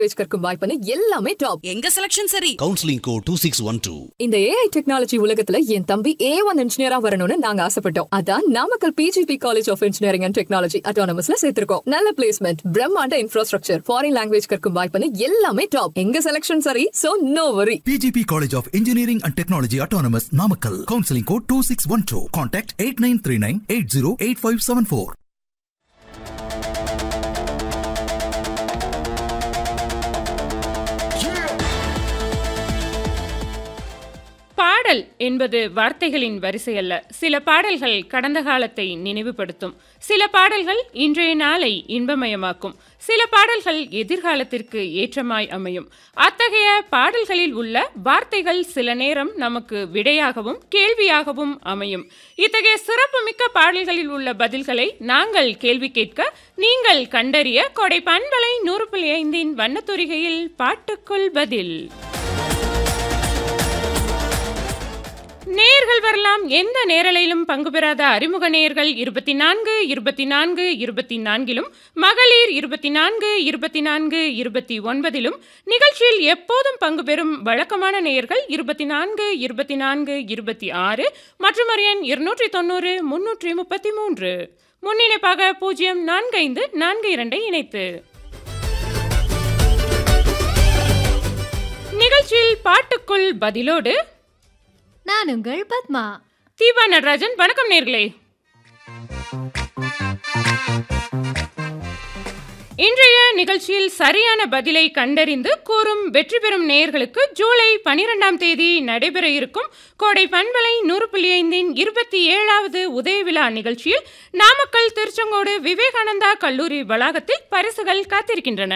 Language கற்கும் வாய்ப்புன்னு எல்லாமே top எங்க செலக்ஷன் சரி counselling go to six one two இந்த ஏஐ டெக்னாலஜி உலகத்துல என் தம்பி ஏ ஒன் இன்ஜினியரா வரணும்னு நாங்க ஆசைப்பட்டோம் அதான் Namakkal PGP college of engineering and technology அட்டானமஸ்ல சேர்த்திருக்கோம் நல்ல பிளேஸ்மெண்ட் பிரம்மாண்ட இன்ஃப்ராஸ்ட்ரக்சர் ஃபாரின் லாங்குவேஜ் கற்கும் வாய்ப்புன்னு எல்லாமே டாப் எங்க செலக்ஷன் சரி so no worry PGP College of Engineering and Technology Autonomous Namakkal. Counseling code 2612. Contact 8939 808574. பாடல் என்பது வார்த்தைகளின் வரிசை அல்ல சில பாடல்கள் கடந்த காலத்தை நினைவுபடுத்தும் சில பாடல்கள் இன்றைய நாளை இன்பமயமாக்கும் சில பாடல்கள் எதிர்காலத்திற்கு ஏற்றமாய் அமையும் அத்தகைய பாடல்களில் உள்ள வார்த்தைகள் சில நேரம் நமக்கு விடையாகவும் கேள்வியாகவும் அமையும் இத்தகைய சிறப்புமிக்க பாடல்களில் உள்ள பதில்களை நாங்கள் கேள்வி கேட்க நீங்கள் கண்டறிய கொடை பண்பலை நூறு புள்ளி ஐந்தின் வண்ணத்துரிகையில் பாட்டுக்குள் பதில் நேர்கள் வரலாம் எந்த நேரலையிலும் பங்கு பெறாத அறிமுக நேர்கள் இருபத்தி நான்கு இருபத்தி நான்கு இருபத்தி நான்கிலும் மகளிர் இருபத்தி நான்கு இருபத்தி நான்கு இருபத்தி ஒன்பதிலும் நிகழ்ச்சியில் எப்போதும் பங்கு பெறும் வழக்கமான நேயர்கள் இருபத்தி நான்கு இருபத்தி நான்கு இருபத்தி ஆறு மற்றும் ஒரு எண் இருநூற்றி தொண்ணூறு முன்னூற்றி முப்பத்தி மூன்று முன்னிணைப்பாக பூஜ்ஜியம் நான்கு ஐந்து நான்கு இரண்டை இணைத்து நிகழ்ச்சியில் பாட்டுக்குள் பதிலோடு நான் உங்கள் பத்மா தீபா நடராஜன் வணக்கம் நேர்களே இன்றைய நிகழ்ச்சியில் சரியான பதிலை கண்டறிந்து கூறும் வெற்றி பெறும் நேயர்களுக்கு ஜூலை பனிரெண்டாம் தேதி நடைபெற இருக்கும் கோடை பண்பலை நூறு புள்ளி ஐந்தின் இருபத்தி ஏழாவது உதய விழா நிகழ்ச்சியில் நாமக்கல் திருச்செங்கோடு விவேகானந்தா கல்லூரி வளாகத்தில் பரிசுகள் காத்திருக்கின்றன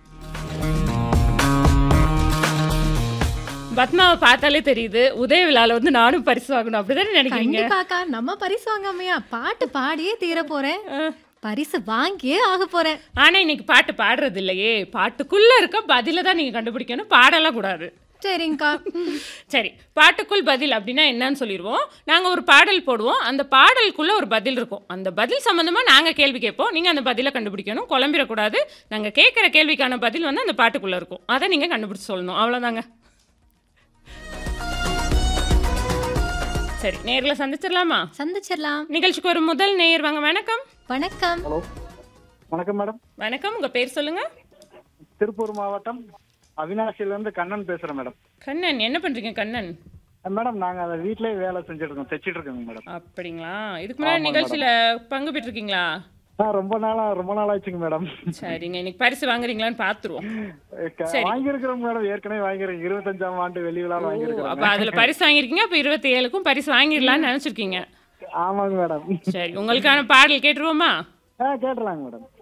பத்மாவை பார்த்தாலே தெரியுது உதய விழால வந்து நானும் பரிசு வாங்கணும் அப்படிதானே நினைக்கிறீங்க கண்டிப்பாக்கா நம்ம பரிசு வாங்காமையா பாட்டு பாடியே தீர போறேன் பரிசு வாங்கியே ஆக போறேன் ஆனா இன்னைக்கு பாட்டு பாடுறது இல்லையே பாட்டுக்குள்ள இருக்க பதில தான் நீங்க கண்டுபிடிக்கணும் பாடலாம் கூடாது சரிங்கக்கா சரி பாட்டுக்குள் பதில் அப்படின்னா என்னன்னு சொல்லிடுவோம் நாங்கள் ஒரு பாடல் போடுவோம் அந்த பாடலுக்குள்ள ஒரு பதில் இருக்கும் அந்த பதில் சம்மந்தமா நாங்கள் கேள்வி கேட்போம் நீங்கள் அந்த பதிலை கண்டுபிடிக்கணும் குழம்பிடக்கூடாது நாங்கள் கேட்குற கேள்விக்கான பதில் வந்து அந்த பாட்டுக்குள்ள இருக்கும் அதை நீங்கள் கண்டுபிடிச்சு சொல்லணும் அவ்வளோதாங்க சரி நேரில் சந்திச்சிடலாமா சந்திச்சிடலாம் நிகழ்ச்சிக்கு ஒரு முதல் நேயர் வாங்க வணக்கம் வணக்கம் ஹலோ வணக்கம் மேடம் வணக்கம் உங்கள் பேர் சொல்லுங்க திருப்பூர் மாவட்டம் அவினாசியிலேருந்து கண்ணன் பேசுகிறேன் மேடம் கண்ணன் என்ன பண்ணுறீங்க கண்ணன் மேடம் நாங்கள் அதை வீட்டிலே வேலை செஞ்சுட்டு இருக்கோம் தைச்சிட்டு இருக்கோங்க மேடம் அப்படிங்களா இதுக்கு முன்னாடி ஆமாங்க நிகழ்ச்சியில பங்கு பெற்றிருக்கீங்களா ஆ ரொம்ப நாளாக ரொம்ப நாள் ஆச்சுங்க மேடம் சரிங்க இன்னைக்கு பரிசு வாங்குறீங்களான்னு பார்த்துருவோம் சரி. வாங்கியிருக்கிறோம் மேடம் ஏற்கனவே வாங்கியிருக்கேன் இருபத்தஞ்சாம் ஆண்டு வெள்ளி விழா அப்ப வாங்கியிருக்கிறோம் அதுல பரிசு வாங்கியிருக்கீங்க அப்ப இருபத்தி ஏழுக்கும் பரிசு வாங்கிடலாம்னு நினைச்சிருக்கீங்க ஆமாங்க மேடம் சரி உங்களுக்கான பாடல் கேட்டுருவோமா ஆ கேட்டுலாங்க மேடம்